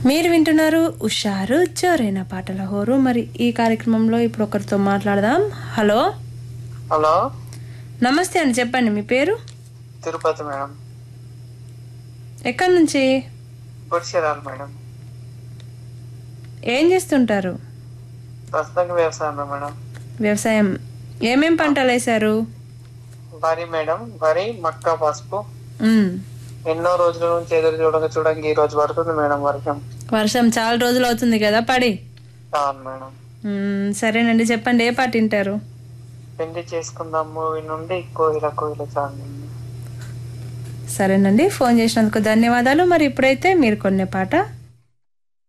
మీరు వింటున్నారు ఉషారు జోరైన పాటల హోరు మరి ఈ కార్యక్రమంలో ఇప్పుడు ఒకరితో మాట్లాడదాం హలో హలో నమస్తే అండి చెప్పండి మీ పేరు తిరుపతి మేడం ఎక్కడి నుంచి గుడిచెరాలు మేడం ఏం చేస్తుంటారు ప్రస్తుతానికి వ్యవసాయం మేడం వ్యవసాయం ఏమేం పంటలు వేశారు వరి మేడం వరి మక్క పసుపు ఉమ్, ఎన్నో రోజుల నుంచి ఎదురు చూడగా చూడంగా ఈ రోజు పడుతుంది మేడం వర్షం వర్షం చాలా రోజులు అవుతుంది కదా పడి అవును మేడం ఉమ్, సరేనండి చెప్పండి ఏ పాట వింటారు పెళ్లి చేసుకుందాం మూవీ నుండి కోయిల కోయిల చాంది సరేనండి ఫోన్ చేసినందుకు ధన్యవాదాలు మరి ఇప్పుడైతే మీరు కొనే పాట